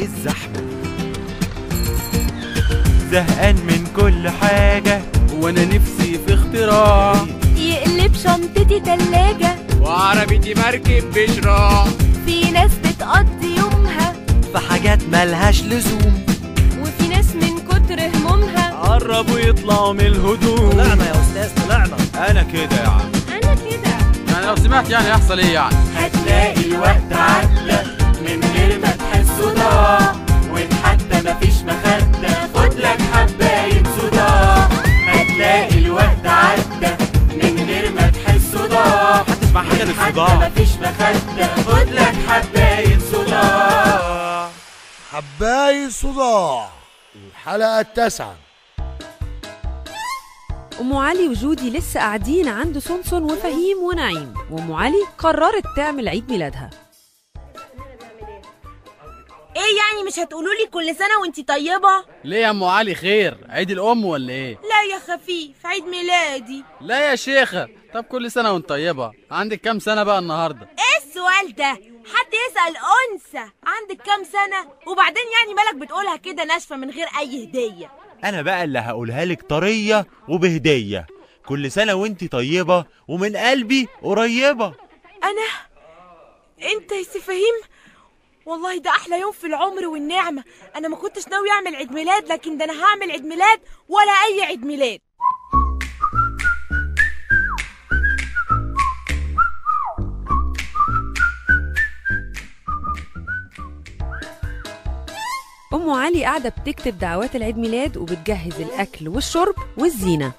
الزحمة زهقان من كل حاجة وانا نفسي في اختراع يقلب شنطتي تلاجة وعربيتي مركب بشراع في ناس بتقضي يومها في حاجات ملهاش لزوم وفي ناس من كتر همومها قربوا يطلعوا من الهدوم طلعنا يا استاذ طلعنا انا كده يا عم أنا كده يعني لو سمعت يعني هيحصل ايه يعني هتلاقي الوقت عدى من غير ما تحس ضاع وان حتى مفيش مخدة خد لك حباية صداع هتلاقي الوقت عدى من غير ما تحس ضاع هتسمع حاجة للصداع مفيش مخدة خد لك حباية صداع حباية صداع الحلقة التاسعة أم علي وجودي لسه قاعدين عند سونسون وفهيم ونعيم وأم علي قررت تعمل عيد ميلادها ايه يعني مش هتقولوا لي كل سنه وانتي طيبه ليه يا ام علي خير عيد الام ولا ايه لا يا خفيف عيد ميلادي لا يا شيخه طب كل سنه وانت طيبه عندك كام سنه بقى النهارده ايه السؤال ده حد يسال انثى عندك كام سنه وبعدين يعني مالك بتقولها كده ناشفه من غير اي هديه انا بقى اللي هقولها لك طرية وبهدية كل سنة وانتي طيبة ومن قلبي قريبة انا انت يا سي فهيم والله ده احلى يوم في العمر والنعمه انا ما كنتش ناوي اعمل عيد ميلاد لكن ده انا هعمل عيد ميلاد ولا اي عيد ميلاد أم علي قاعدة بتكتب دعوات العيد ميلاد وبتجهز الأكل والشرب والزينة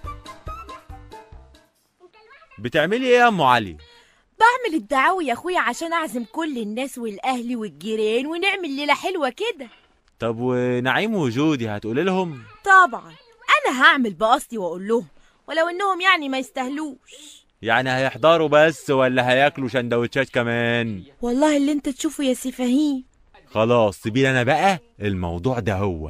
بتعملي ايه يا ام علي بعمل الدعاوي يا اخويا عشان اعزم كل الناس والاهل والجيران ونعمل ليله حلوه كده طب ونعيم وجودي هتقولي لهم طبعا انا هعمل بقصدي واقول لهم ولو انهم يعني ما يستاهلوش يعني هيحضروا بس ولا هياكلوا شندوتشات كمان والله اللي انت تشوفه يا سي فهيم خلاص سيبيلي انا بقى الموضوع ده هو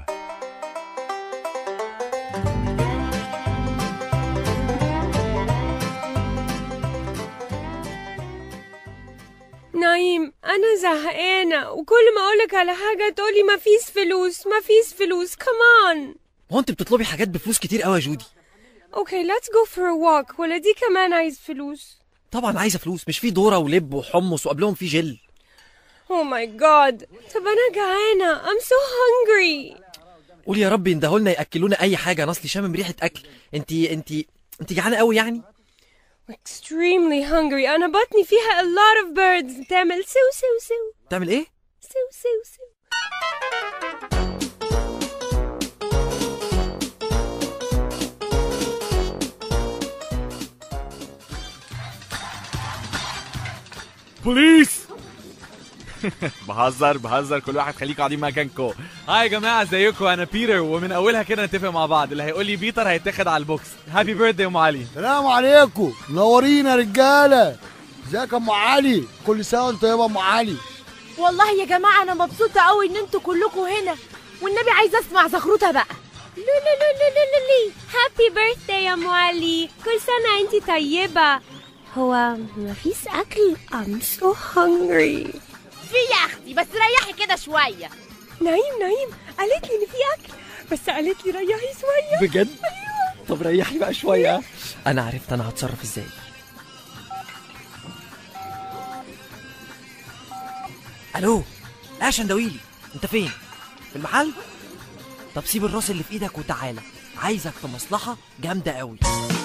نايم أنا زهقانة وكل ما أقولك على حاجة تقولي مفيش فلوس مفيش فلوس كمان هو انت بتطلبي حاجات بفلوس كتير قوي يا جودي أوكي let's go for a walk ولا دي كمان عايز فلوس طبعا عايزه فلوس مش في ذره ولب وحمص وقبلهم في جل Oh my god طب أنا جعانة I'm so hungry قولي يا رب يندهولنا ياكلونا اي حاجه انا اصلي شامم ريحه اكل انت انت انت جعانه قوي يعني extremely hungry أنا بطني فيها a lot of birds بتعمل سو سو سو تعمل ايه سو سو سو بوليس بهزر بهزر كل واحد خليكوا قاعدين مكانكم هاي يا جماعه ازيكم انا بيتر ومن اولها كده نتفق مع بعض اللي هيقول لي بيتر هيتاخد على البوكس هابي بيرثدي يا ام علي السلام عليكم منورين يا رجالة ازيك يا ام علي كل سنة وانت طيبة يا ام علي والله يا جماعه انا مبسوطه قوي ان انتوا كلكم هنا والنبي عايزه اسمع زغروطه بقى لو لو لو لو لو لو هابي بيرثداي يا ام علي كل سنة انتي طيبة هو مفيش أكل I'm so hungry في يا اختي بس ريحي كده شويه نايم نايم قالت لي ان في اكل بس قالت لي ريحي شويه بجد طب ريحي بقى شويه انا عرفت انا هتصرف ازاي الو لا شندويلي انت فين في المحل طب سيب الراس اللي في ايدك وتعالى عايزك في مصلحه جامده قوي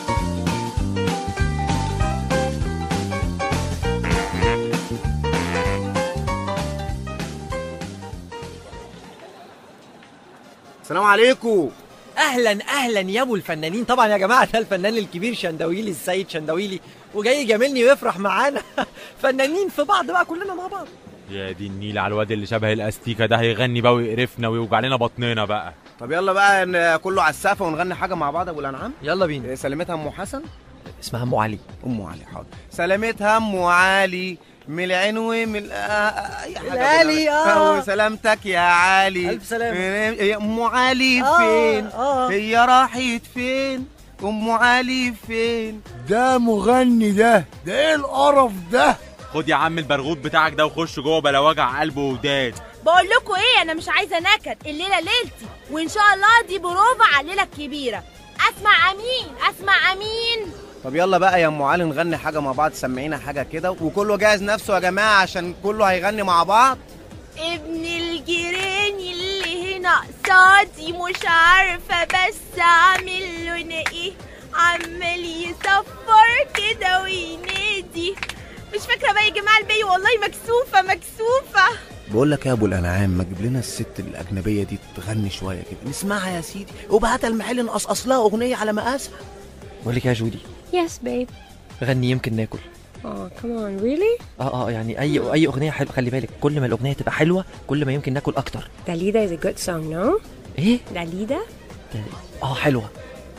السلام عليكم اهلا اهلا يا ابو الفنانين طبعا يا جماعه ده الفنان الكبير شندويلي السيد شندويلي وجاي يجاملني ويفرح معانا فنانين في بعض بقى كلنا مع بعض يا دي النيل على الواد اللي شبه الاستيكه ده هيغني بقى ويقرفنا ويوجع لنا بطننا بقى طب يلا بقى ن- كله على السقف ونغني حاجه مع بعض يا ابو الانعام يلا بينا إيه، سلامتها ام حسن اسمها ام علي ام علي حاضر سلامتها ام علي من العين ومن آه، آه، اي حاجه العالي، بقى. آه. وسلامتك يا علي ألف سلامة. يا ام علي آه، فين آه. هي راحت فين ام علي فين ده مغني ده ده ايه القرف ده خد يا عم البرغوث بتاعك ده وخش جوه بلا وجع قلب ووداد بقول لكم ايه انا مش عايزه نكد الليله ليلتي وان شاء الله دي بروفا على الليله الكبيره اسمع امين اسمع امين طب يلا بقى يا ام علي نغني حاجه مع بعض سمعينا حاجه كده وكله جاهز نفسه يا جماعه عشان كله هيغني مع بعض ابن الجيران اللي هنا قصادي مش عارفه بس اعمل له أنا ايه عمال يصفر كده وينادي مش فاكره بقى يا جماعه البي والله مكسوفه مكسوفه بقول لك يا ابو الانعام ما تجيب لنا الست الاجنبيه دي تغني شويه كده نسمعها يا سيدي وبعتها المحل نقصقص لها اغنيه على مقاسها بقول لك يا جودي Yes, babe. غني يمكن ناكل Oh, come on, really? اه اه يعني اي اي اغنيه حلوه خلي بالك كل ما الاغنيه تبقى حلوه كل ما يمكن ناكل اكتر Dalida is a good song, no? ايه Dalida? اه حلوه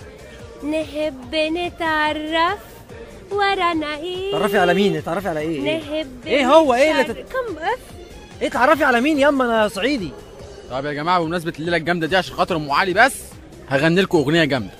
نحب نتعرف ورانا ايه تعرفي على مين تعرفي على ايه ايه, نحب إيه هو؟ إيه اللي نشارك- كم اف إيه تعرفي على مين ياما انا صعيدي طب يا جماعه بمناسبه الليله الجامده دي عشان خاطر ام علي بس هغني لكم اغنيه جامده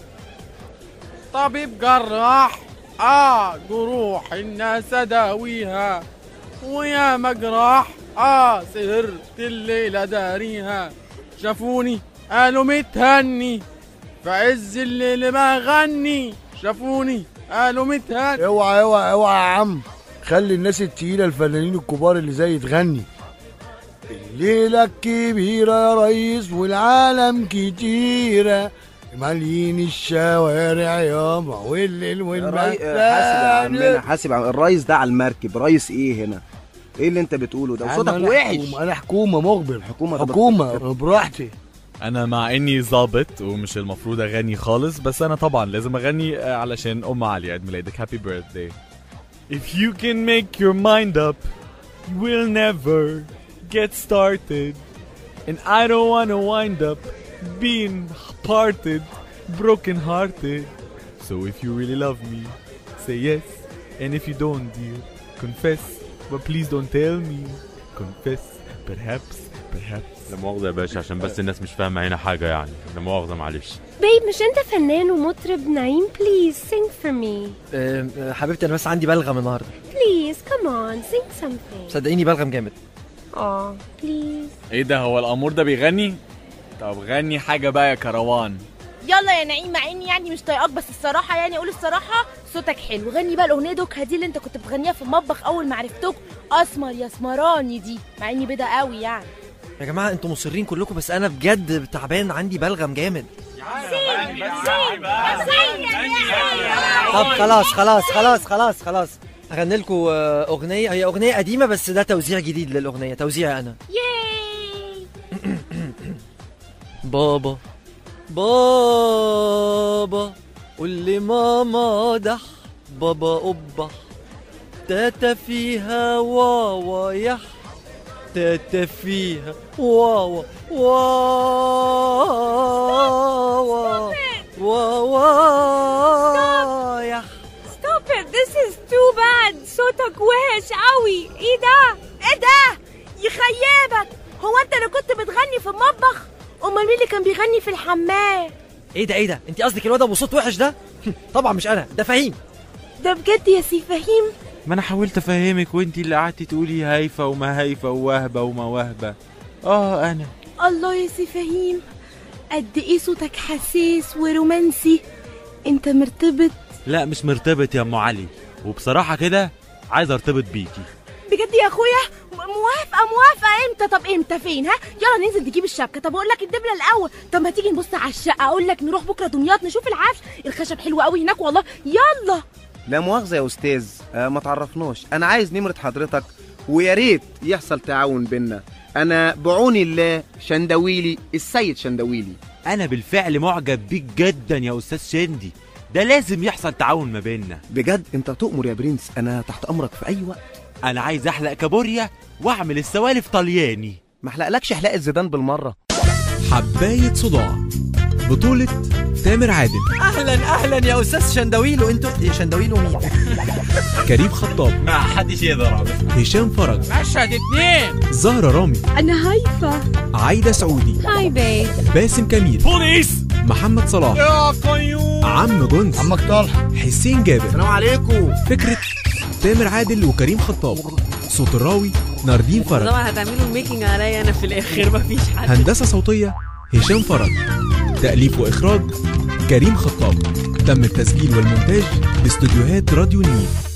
طبيب جراح اه جروح الناس داويها ويا مجراح اه سهرت الليله داريها شافوني قالوا متهني في عز الليل بغني شافوني قالوا متهني اوعى اوعى اوعى يا عم خلي الناس التقيله الفنانين الكبار اللي زي تغني الليله الكبيره يا ريس والعالم كتيره مالين الشوارع ياما والليل حاسب يا عمنا والمكان حاسب يا عم الريس ده على المركب ريس ايه هنا ايه اللي انت بتقوله ده وصوتك أنا وحش حكومة، انا حكومه مخبر حكومه طب حكومه براحتي انا مع اني ظابط ومش المفروض اغني خالص بس انا طبعا لازم اغني آه، علشان ام علي عيد ميلادك هابي بيرثداي If you can make your mind up you will never get started and I don't wanna wind up being parted broken hearted so if you really love me say yes and if you don't dear confess but please don't tell me confess perhaps perhaps لا مؤاخذة يا باشا عشان بس الناس مش فاهمة هنا حاجة يعني لا مؤاخذة معلش بيب مش انت فنان ومطرب نعيم بليز sing for me آه، آه، حبيبتي انا بس عندي بلغم النهارده please come on sing something صدقيني بلغم جامد اه بليز ايه ده هو الامور ده بيغني طب غني حاجه بقى يا كروان يلا يا نعيم مع اني يعني مش طايقاك بس الصراحه يعني اقول الصراحه صوتك حلو غني بقى الاغنيه دوكها دي اللي انت كنت بتغنيها في المطبخ اول ما عرفتك اسمر يا اسمراني دي مع اني بدا قوي يعني يا جماعه انتوا مصرين كلكم بس انا بجد تعبان عندي بلغم جامد طب خلاص خلاص خلاص خلاص خلاص هغني لكم اغنيه هي اغنيه قديمه بس ده توزيع جديد للاغنيه توزيعي انا ياي بابا بابا قول لي ماما دح بابا قبح تاتا فيها واوا يح تاتا فيها واوا واوا واوا يح stop it this is too bad صوتك وحش قوي ايه ده ايه ده يخيبك هو انت اللي كنت بتغني في المطبخ امال مين اللي كان بيغني في الحمام ايه ده ايه ده انت قصدك الواد ابو صوت وحش ده طبعا مش انا ده فهيم ده بجد يا سي فهيم ما انا حاولت افهمك وانت اللي قعدتي تقولي هايفه وما هايفه ووهبه وما وهبه اه انا الله يا سي فهيم قد ايه صوتك حساس ورومانسي انت مرتبط لا مش مرتبط يا ام علي وبصراحه كده عايز ارتبط بيكي بجد يا اخويا م- موافقه موافقه امتى طب امتى فين ها يلا ننزل نجيب الشبكه طب اقول لك الدبله الاول طب ما تيجي نبص على الشقه اقول لك نروح بكره دمياط نشوف العفش الخشب حلو قوي هناك والله يلا لا مؤاخذه يا استاذ آه ما تعرفناش انا عايز نمره حضرتك ويا ريت يحصل تعاون بينا انا بعون الله شندويلي السيد شندويلي انا بالفعل معجب بيك جدا يا استاذ شندي ده لازم يحصل تعاون ما بيننا بجد انت تؤمر يا برنس انا تحت امرك في اي وقت انا عايز احلق كابوريا واعمل السوالف طلياني ما احلقلكش حلاقه زيدان بالمره حباية صداع بطولة تامر عادل اهلا اهلا يا استاذ شندويلو انتوا يا شندويلو مين كريم خطاب ما حدش يقدر هشام فرج مشهد اتنين زهرة رامي انا هايفه عايدة سعودي هاي بيب باسم كميل بوليس محمد صلاح يا قيوم عم جونز عمك طلحه حسين جابر السلام عليكم فكرة تامر عادل وكريم خطاب صوت الراوي ناردين فرج طبعا هتعملوا الميكنج عليا انا في الاخر مفيش حد هندسة صوتية هشام فرج تأليف وإخراج كريم خطاب تم التسجيل والمونتاج باستوديوهات راديو نيل